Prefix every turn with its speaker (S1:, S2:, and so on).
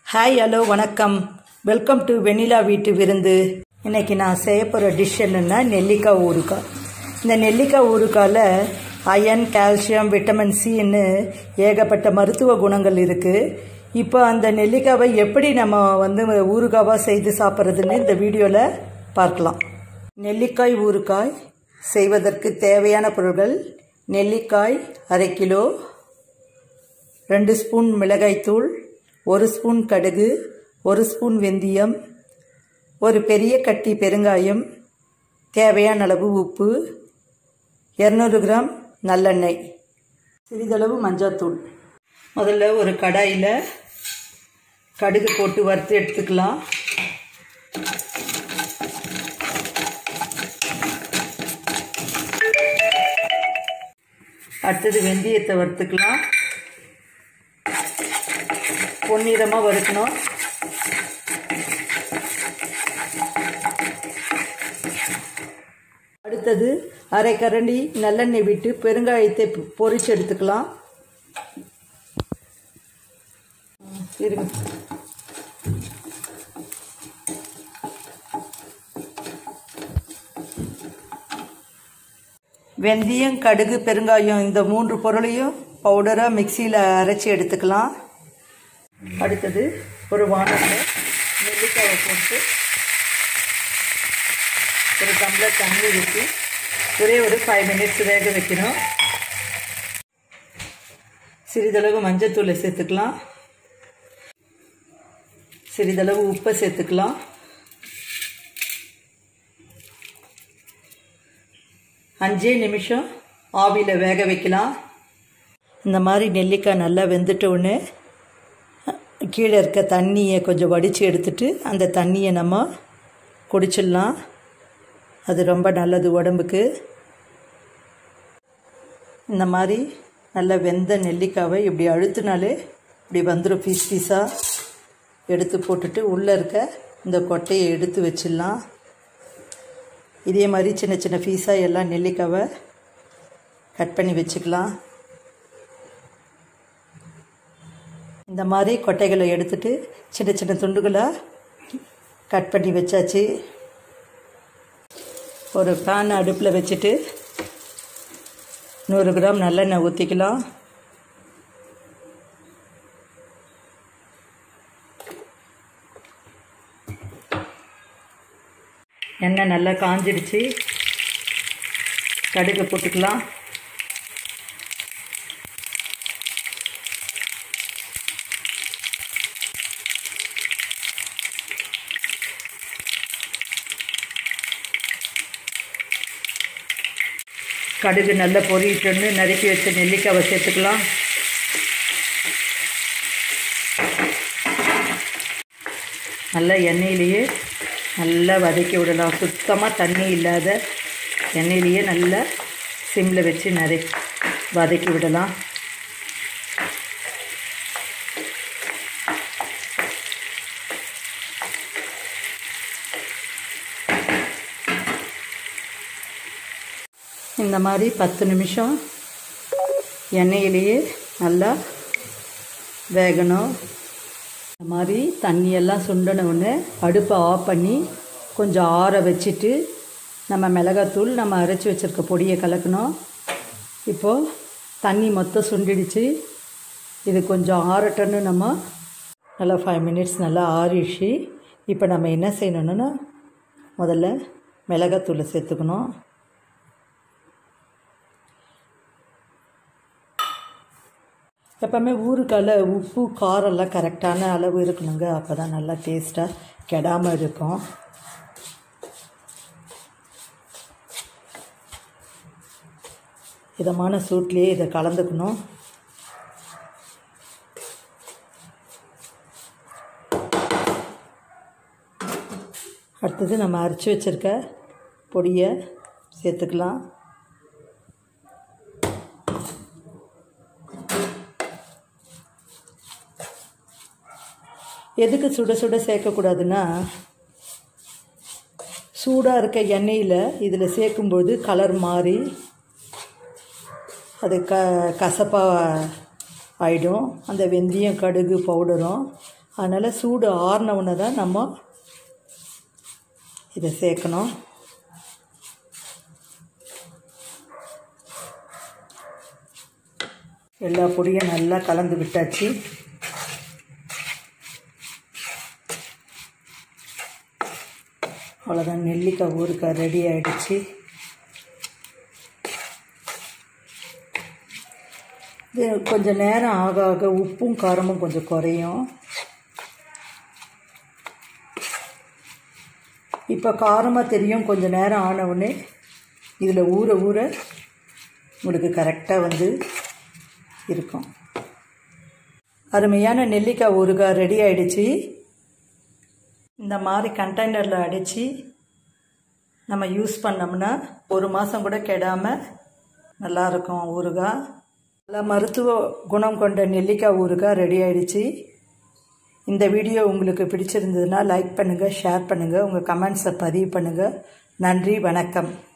S1: hi hello வணக்கம் welcome to Vennila வீட்டு விருந்து இன்னைக்கு நான் செய்ய போகிற டிஷ் என்னென்னா நெல்லிக்காய் ஊறுகாய் இந்த நெல்லிக்காய் ஊறுகாயில் அயன் கால்சியம் விட்டமின் சின்னு ஏகப்பட்ட மருத்துவ குணங்கள் இருக்குது இப்போ அந்த நெல்லிக்காவை எப்படி நம்ம வந்து ஊறுகாவாக செய்து சாப்பிட்றதுன்னு இந்த வீடியோவில் பார்க்கலாம் நெல்லிக்காய் ஊறுகாய் செய்வதற்கு தேவையான பொருட்கள் நெல்லிக்காய் அரை கிலோ ரெண்டு ஸ்பூன் மிளகாய்த்தூள் ஒரு ஸ்பூன் கடுகு ஒரு ஸ்பூன் வெந்தயம் ஒரு பெரிய கட்டி பெருங்காயம் தேவையான அளவு உப்பு இரநூறு கிராம் நல்லெண்ணெய் சிறிதளவு மஞ்சாத்தூள் முதல்ல ஒரு கடாயில் கடுகு போட்டு வறுத்து எடுத்துக்கலாம் அடுத்தது வெந்தயத்தை வறுத்துக்கலாம் பொன்னிறமாக வறுக்கணும் அடுத்தது அரை கரண்டி நல்லெண்ணெய் விட்டு பெருங்காயத்தை பொரிச்சு எடுத்துக்கலாம் இருங்க வெந்தயம் கடுகு பெருங்காயம் இந்த மூன்று பொருளையும் பவுடராக மிக்சியில் அரைச்சி எடுத்துக்கலாம் அடுத்தது ஒரு வானத்தில் நெல்லிக்காயை போட்டு ஒரு டம்ளர் தண்ணி ஊற்றி ஒரே ஒரு ஃபைவ் மினிட்ஸ் வேக வைக்கணும் சிறிதளவு மஞ்சத்தூளை சேர்த்துக்கலாம் சிறிதளவு உப்பை சேர்த்துக்கலாம் அஞ்சே நிமிஷம் ஆவியில் வேக வைக்கலாம் இந்த மாதிரி நெல்லிக்காய் நல்லா வெந்துட்ட உடனே கீழே இருக்க தண்ணியை கொஞ்சம் வடித்து எடுத்துட்டு அந்த தண்ணியை நம்ம குடிச்சிடலாம் அது ரொம்ப நல்லது உடம்புக்கு இந்த மாதிரி நல்லா வெந்த நெல்லிக்காவை இப்படி அழுத்தினாலே இப்படி வந்துடும் பீஸ் பீஸாக எடுத்து போட்டுட்டு உள்ளே இருக்க இந்த கொட்டையை எடுத்து வச்சிடலாம் இதே மாதிரி சின்ன சின்ன பீஸாக எல்லாம் நெல்லிக்காவை கட் பண்ணி வச்சுக்கலாம் இந்த மாதிரி கொட்டைகளை எடுத்துட்டு சின்ன சின்ன துண்டுகளாக கட் பண்ணி வச்சாச்சு ஒரு பேன் அடுப்பில் வச்சுட்டு நூறு கிராம் நல்லெண்ணெய் ஊற்றிக்கலாம் எண்ணெய் நல்லா காஞ்சிடுச்சு கடுகு போட்டுக்கலாம் கடுகு நல்லா பொறியிட்டோன்னு நறுக்கி வச்ச நெல்லிக்காவை சேர்த்துக்கலாம் நல்லா எண்ணெயிலேயே நல்லா வதக்கி விடலாம் சுத்தமாக தண்ணி இல்லாத எண்ணெயிலேயே நல்லா சிம்மில் வச்சு நிறை வதக்கி விடலாம் இந்த மாதிரி பத்து நிமிஷம் எண்ணெயிலேயே நல்லா வேகணும் இந்த மாதிரி தண்ணியெல்லாம் சுண்டின உடனே அடுப்பை ஆஃப் பண்ணி கொஞ்சம் ஆற வச்சுட்டு நம்ம மிளகாத்தூள் நம்ம அரைச்சி வச்சுருக்க பொடியை கலக்கணும் இப்போது தண்ணி மொத்தம் சுண்டிடுச்சு இது கொஞ்சம் ஆறட்டன்னு நம்ம நல்லா ஃபைவ் மினிட்ஸ் நல்லா ஆறிடுச்சு இப்போ நம்ம என்ன செய்யணுன்னா முதல்ல மிளகாத்தூளை சேர்த்துக்கணும் எப்போவுமே ஊருக்கால உப்பு காரம்லாம் கரெக்டான அளவு இருக்கணுங்க அப்போ தான் நல்லா டேஸ்ட்டாக கெடாமல் இருக்கும் இதமான சூட்லேயே இதை கலந்துக்கணும் அடுத்தது நம்ம அரைச்சி வச்சுருக்க பொடியை சேர்த்துக்கலாம் எதுக்கு சுட சுட சேர்க்கக்கூடாதுன்னா சூடாக இருக்க எண்ணெயில் இதில் சேர்க்கும்போது கலர் மாறி அது க கசப்பாக ஆகிடும் அந்த வெந்தயம் கடுகு பவுடரும் அதனால் சூடு ஆறினவுடனே தான் நம்ம இதை சேர்க்கணும் எல்லா பொடியும் நல்லா கலந்து விட்டாச்சு அவ்வளோதான் நெல்லிக்காய் ஊறுக்காய் ரெடி ஆகிடுச்சு இது கொஞ்சம் நேரம் ஆக ஆக உப்பும் காரமும் கொஞ்சம் குறையும் இப்போ காரமாக தெரியும் கொஞ்சம் நேரம் ஆனவுடனே இதில் ஊற ஊற உங்களுக்கு கரெக்டாக வந்து இருக்கும் அருமையான நெல்லிக்காய் ஊறுகாய் ரெடி ஆயிடுச்சு இந்த மாதிரி கண்டெய்னரில் அடித்து நம்ம யூஸ் பண்ணோம்னா ஒரு மாதம் கூட கெடாமல் நல்லாயிருக்கும் ஊறுகாய் நல்லா மருத்துவ குணம் கொண்ட நெல்லிக்காய் ஊறுகாய் ரெடி ஆயிடுச்சு இந்த வீடியோ உங்களுக்கு பிடிச்சிருந்ததுன்னா லைக் பண்ணுங்கள் ஷேர் பண்ணுங்கள் உங்கள் கமெண்ட்ஸை பதிவு பண்ணுங்கள் நன்றி வணக்கம்